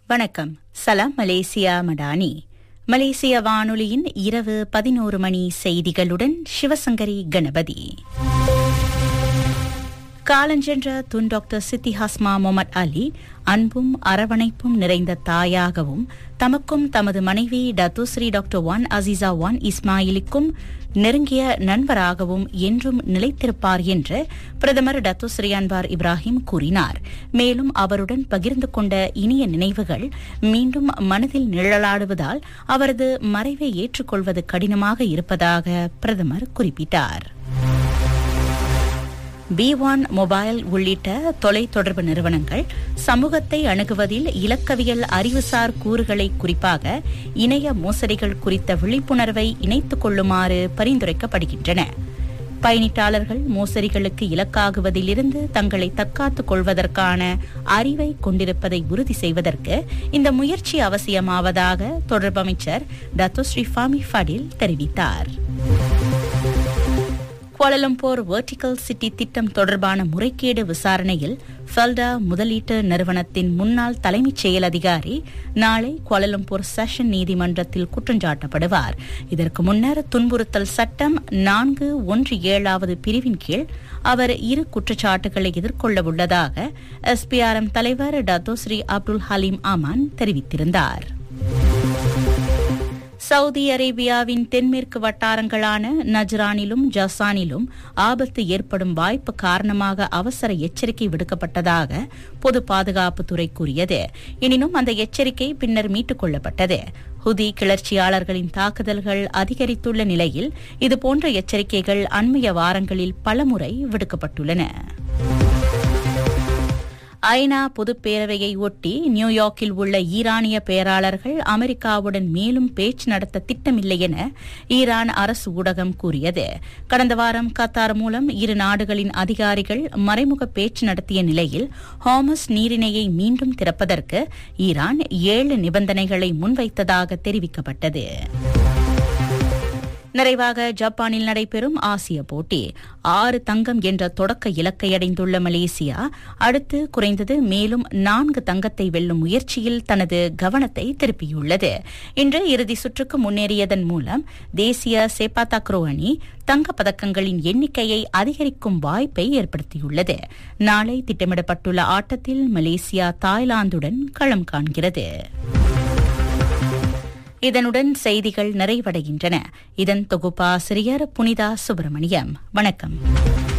வணக்கம் சலாம் மலேசியா மடானி மலேசிய வானொலியின் இரவு பதினோரு மணி செய்திகளுடன் சிவசங்கரி கணபதி காலஞ்சென்ற துன் டாக்டர் சித்தி ஹஸ்மா முகமது அலி அன்பும் அரவணைப்பும் நிறைந்த தாயாகவும் தமக்கும் தமது மனைவி டத்துஸ்ரீ டாக்டர் ஒன் அசிசா ஒன் இஸ்மாயிலுக்கும் நெருங்கிய நண்பராகவும் என்றும் நிலைத்திருப்பார் என்று பிரதமர் டத்துஸ்ரீ அன்வார் இப்ராஹிம் கூறினார் மேலும் அவருடன் பகிர்ந்து கொண்ட இனிய நினைவுகள் மீண்டும் மனதில் நிழலாடுவதால் அவரது மறைவை ஏற்றுக்கொள்வது கடினமாக இருப்பதாக பிரதமர் குறிப்பிட்டார் பி ஒன் மொபைல் உள்ளிட்ட தொலைத்தொடர்பு நிறுவனங்கள் சமூகத்தை அணுகுவதில் இலக்கவியல் அறிவுசார் கூறுகளை குறிப்பாக இணைய மோசடிகள் குறித்த விழிப்புணர்வை இணைத்துக் கொள்ளுமாறு பரிந்துரைக்கப்படுகின்றன பயணிட்டாளர்கள் மோசடிகளுக்கு இலக்காகுவதிலிருந்து தங்களை தற்காத்துக் கொள்வதற்கான அறிவை கொண்டிருப்பதை உறுதி செய்வதற்கு இந்த முயற்சி அவசியமாவதாக தொடர்பு அமைச்சர் டத்தோஸ்ரீ ஃபாமி ஃபடில் தெரிவித்தார் கோலலம்பூர் வெர்டிகல் சிட்டி திட்டம் தொடர்பான முறைகேடு விசாரணையில் ஃபெல்டா முதலீட்டு நிறுவனத்தின் முன்னாள் தலைமைச் செயல் அதிகாரி நாளை கோலலம்பூர் செஷன் நீதிமன்றத்தில் குற்றஞ்சாட்டப்படுவார் இதற்கு முன்னர் துன்புறுத்தல் சட்டம் நான்கு ஒன்று ஏழாவது பிரிவின் கீழ் அவர் இரு குற்றச்சாட்டுகளை எதிர்கொள்ள உள்ளதாக எஸ்பிஆர்எம் தலைவர் டத்தோஸ்ரீ அப்துல் ஹலீம் அமான் தெரிவித்திருந்தார் சவுதி அரேபியாவின் தென்மேற்கு வட்டாரங்களான நஜ்ரானிலும் ஜசானிலும் ஆபத்து ஏற்படும் வாய்ப்பு காரணமாக அவசர எச்சரிக்கை விடுக்கப்பட்டதாக பொது பாதுகாப்புத்துறை கூறியது எனினும் அந்த எச்சரிக்கை பின்னர் மீட்டுக் கொள்ளப்பட்டது ஹுதி கிளர்ச்சியாளர்களின் தாக்குதல்கள் அதிகரித்துள்ள நிலையில் இதுபோன்ற எச்சரிக்கைகள் அண்மைய வாரங்களில் பலமுறை விடுக்கப்பட்டுள்ளன ஐநா பொதுப்பேரவையை ஒட்டி நியூயார்க்கில் உள்ள ஈரானிய பேராளர்கள் அமெரிக்காவுடன் மேலும் பேச்சு நடத்த திட்டமில்லை என ஈரான் அரசு ஊடகம் கூறியது கடந்த வாரம் கத்தார் மூலம் இரு நாடுகளின் அதிகாரிகள் மறைமுக பேச்சு நடத்திய நிலையில் ஹாமஸ் நீரிணையை மீண்டும் திறப்பதற்கு ஈரான் ஏழு நிபந்தனைகளை முன்வைத்ததாக தெரிவிக்கப்பட்டது நிறைவாக ஜப்பானில் நடைபெறும் ஆசிய போட்டி ஆறு தங்கம் என்ற தொடக்க இலக்கை அடைந்துள்ள மலேசியா அடுத்து குறைந்தது மேலும் நான்கு தங்கத்தை வெல்லும் முயற்சியில் தனது கவனத்தை திருப்பியுள்ளது இன்று இறுதி சுற்றுக்கு முன்னேறியதன் மூலம் தேசிய சேப்பாத்தாக்ரோ அணி தங்கப் பதக்கங்களின் எண்ணிக்கையை அதிகரிக்கும் வாய்ப்பை ஏற்படுத்தியுள்ளது நாளை திட்டமிடப்பட்டுள்ள ஆட்டத்தில் மலேசியா தாய்லாந்துடன் களம் காண்கிறது இதனுடன் செய்திகள் நிறைவடைகின்றன இதன் தொகுப்பாசிரியர் புனிதா சுப்பிரமணியம் வணக்கம்